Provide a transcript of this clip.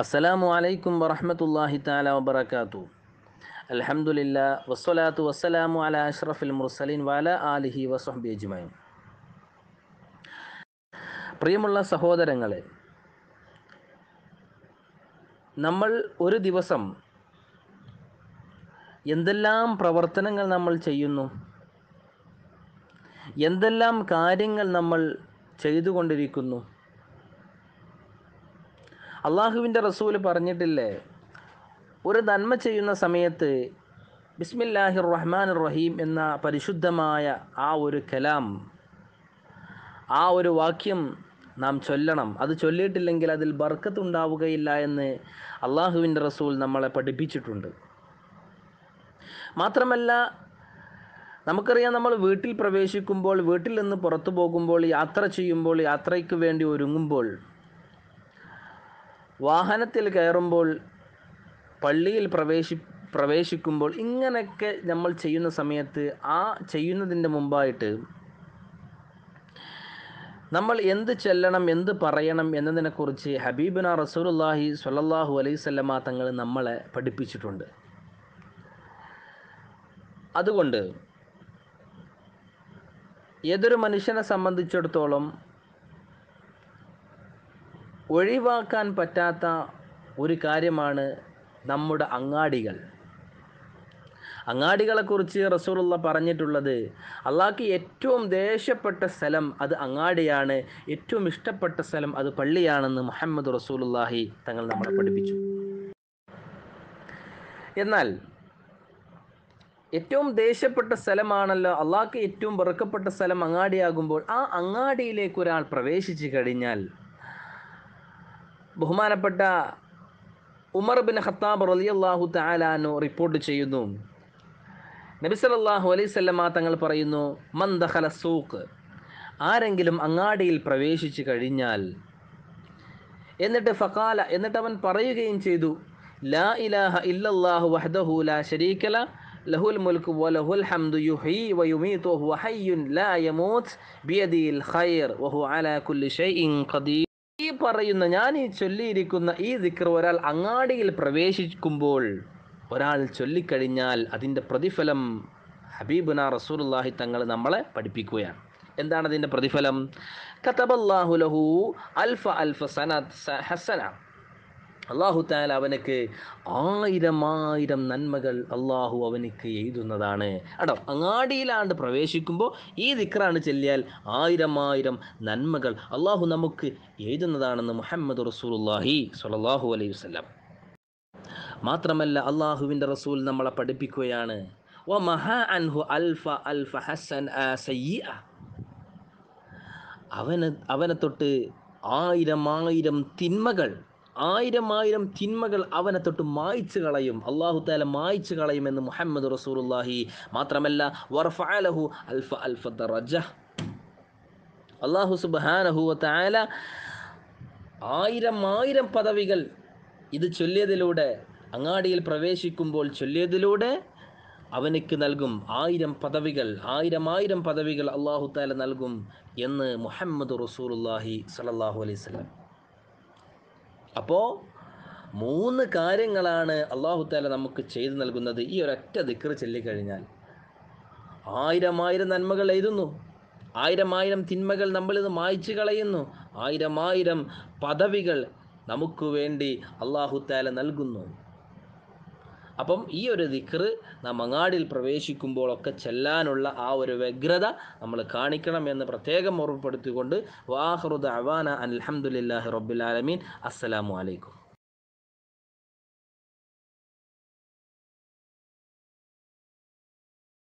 അസ്സലാമു അലൈക്കും വറഹ്മത്തുള്ളാഹി തആല വബറകാതു അൽഹംദുലില്ലാ വസ്സലാത്തു വസ്സലാമു അലാ അഷ്റഫിൽ മുർസലീൻ വഅല ആലിഹി വസഹ്ബി അജ്മഈൻ പ്രിയമുള്ള സഹോദരങ്ങളെ നമ്മൾ ഒരു ദിവസം എന്തെല്ലാം പ്രവർത്തനങ്ങൾ നമ്മൾ ചെയ്യുന്നു എന്തെല്ലാം കാര്യങ്ങൾ നമ്മൾ ചെയ്തുകൊണ്ടിരിക്കുന്നു അള്ളാഹുവിൻ്റെ റസൂല് പറഞ്ഞിട്ടില്ലേ ഒരു നന്മ ചെയ്യുന്ന സമയത്ത് ബിസ്മില്ലാഹിർ റഹ്മാൻ റഹീം എന്ന പരിശുദ്ധമായ ആ ഒരു കലാം ആ ഒരു വാക്യം നാം ചൊല്ലണം അത് ചൊല്ലിയിട്ടില്ലെങ്കിൽ അതിൽ ബർക്കത്ത് ഉണ്ടാവുകയില്ല എന്ന് അള്ളാഹുവിൻ്റെ റസൂൽ നമ്മളെ പഠിപ്പിച്ചിട്ടുണ്ട് മാത്രമല്ല നമുക്കറിയാം നമ്മൾ വീട്ടിൽ പ്രവേശിക്കുമ്പോൾ വീട്ടിൽ നിന്ന് പുറത്തു പോകുമ്പോൾ യാത്ര ചെയ്യുമ്പോൾ യാത്രയ്ക്ക് വേണ്ടി ഒരുങ്ങുമ്പോൾ വാഹനത്തിൽ കയറുമ്പോൾ പള്ളിയിൽ പ്രവേശി പ്രവേശിക്കുമ്പോൾ ഇങ്ങനെയൊക്കെ നമ്മൾ ചെയ്യുന്ന സമയത്ത് ആ ചെയ്യുന്നതിൻ്റെ മുമ്പായിട്ട് നമ്മൾ എന്ത് ചെല്ലണം എന്ത് പറയണം എന്നതിനെക്കുറിച്ച് ഹബീബിന റസൂലുല്ലാഹി സ്വല്ലല്ലാഹു അലൈഹി സ്വല്ലമ തങ്ങൾ നമ്മളെ പഠിപ്പിച്ചിട്ടുണ്ട് അതുകൊണ്ട് ഏതൊരു മനുഷ്യനെ സംബന്ധിച്ചിടത്തോളം ഒഴിവാക്കാൻ പറ്റാത്ത ഒരു കാര്യമാണ് നമ്മുടെ അങ്ങാടികൾ അങ്ങാടികളെക്കുറിച്ച് റസൂലുള്ള പറഞ്ഞിട്ടുള്ളത് അള്ളാഹ്ക്ക് ഏറ്റവും ദേഷ്യപ്പെട്ട സ്ഥലം അത് അങ്ങാടിയാണ് ഏറ്റവും ഇഷ്ടപ്പെട്ട സ്ഥലം അത് പള്ളിയാണെന്ന് മുഹമ്മദ് റസൂലുല്ലാഹി തങ്ങൾ നമ്മളെ പഠിപ്പിച്ചു എന്നാൽ ഏറ്റവും ദേഷ്യപ്പെട്ട സ്ഥലമാണല്ലോ അള്ളാഹ്ക്ക് ഏറ്റവും വെറുക്കപ്പെട്ട സ്ഥലം അങ്ങാടിയാകുമ്പോൾ ആ അങ്ങാടിയിലേക്ക് ഒരാൾ പ്രവേശിച്ചു കഴിഞ്ഞാൽ ബഹുമാനപ്പെട്ട ഉമർ ബിൻ ഖത്താബ് റളിയല്ലാഹു തആലാനു റിപ്പോർട്ട് ചെയ്യുന്നു നബി സല്ലല്ലാഹു അലൈഹി വസല്ലമ തങ്ങൾ പറയുന്നു മൻ ദഖല സൂഖ് ആരെങ്കിലും അങ്ങാടിയിൽ പ്രവേശിച്ചു കഴിഞ്ഞാൽ എന്നിട്ട് ഫഖാല എന്നിട്ട് അവൻ പറയുകയും ചെയ്തു ലാ ഇലാഹ ഇല്ലല്ലാഹു വഹ്ദഹു ലാ ശരീക ല ലഹുൽ മുൽക്ക് വലഹുൽ ഹംദു യുഹീ വയുമീതു വഹുവ ഹയ്യുൻ ലാ യമൂത്ത് ബിയദിൽ ഖൈർ വഹു അലാ കുല്ലി ഷൈഇൻ ഖദീർ ഈ പറയുന്ന ഞാൻ ഈ ചൊല്ലിയിരിക്കുന്ന ഈ ദിക്ർ ഒരാൾ അങ്ങാടിയിൽ പ്രവേശിക്കുമ്പോൾ ഒരാൾ ചൊല്ലിക്കഴിഞ്ഞാൽ അതിൻ്റെ പ്രതിഫലം ഹബീബുന റസൂലുള്ളാഹി തങ്ങൾ നമ്മളെ പഠിപ്പിക്കുകയാണ് എന്താണ് അതിൻ്റെ പ്രതിഫലം കതബല്ലാഹു ലഹു അൽഫ അൽഫ സനത് ഹസന അള്ളാഹു താല അവനക്ക് ആയിരം ആയിരം നന്മകൾ അള്ളാഹു അവനക്ക് എഴുതുന്നതാണ് അടോ അങ്ങാടിയിലാണ്ട് പ്രവേശിക്കുമ്പോൾ ഈ ദിക്റാണ് ചെല്ലിയാൽ ആയിരം ആയിരം നന്മകൾ അള്ളാഹു നമുക്ക് എഴുതുന്നതാണെന്ന് മുഹമ്മദ് റസൂലുല്ലാഹി സ്വല്ലല്ലാഹു അലൈഹി വസല്ലം മാത്രമല്ല അള്ളാഹുവിൻ്റെ റസൂൽ നമ്മളെ പഠിപ്പിക്കുകയാണ് വ മഹാ അൻഹു അൽഫ അൽഫ ഹസൻ സയ്യ അവന് അവനെ തൊട്ട് ആയിരം ആയിരം തിന്മകൾ ആയിരം ആയിരം തിന്മകൾ അവനെ തൊട്ട് മായ്ച്ചു കളയും അള്ളാഹു താല മായ്ച്ചു കളയുമെന്ന് മുഹമ്മദ് റസൂലുല്ലാഹി മാത്രമല്ല വർഫഅലഹു അൽഫ അൽഫ ദറജ അള്ളാഹു സുബ്ഹാനഹു താല ആയിരം ആയിരം പദവികൾ ഇത് ചൊല്ലിയതിലൂടെ അങ്ങാടിയിൽ പ്രവേശിക്കുമ്പോൾ ചൊല്ലിയതിലൂടെ അവനക്ക് നൽകും ആയിരം പദവികൾ ആയിരം ആയിരം പദവികൾ അള്ളാഹു താല നൽകും എന്ന് മുഹമ്മദ് റസൂലുല്ലാഹി സലല്ലാഹു അലൈഹി സ്വലം അപ്പോൾ മൂന്ന് കാര്യങ്ങളാണ് അള്ളാഹു താല നമുക്ക് ചെയ്തു നൽകുന്നത് ഈ ഒരൊറ്റ ദിക്കറ് ചൊല്ലിക്കഴിഞ്ഞാൽ ആയിരം ആയിരം നന്മകൾ എഴുതുന്നു ആയിരം ആയിരം തിന്മകൾ നമ്മളിത് മായ്ച്ചു കളയുന്നു ആയിരം ആയിരം പദവികൾ നമുക്ക് വേണ്ടി അള്ളാഹു താല നൽകുന്നു അപ്പം ഈ ഒരു ദിക്റ് നാം അങ്ങാടിയിൽ പ്രവേശിക്കുമ്പോഴൊക്കെ ചെല്ലാനുള്ള ആ ഒരു വ്യഗ്രത നമ്മൾ കാണിക്കണം എന്ന് പ്രത്യേകം ഓർമ്മപ്പെടുത്തിക്കൊണ്ട് വാഹറുദ് അവാന അലഹമുല്ലാഹി റബ്ബുലാലമീൻ അസ്സലാമു അലൈക്കും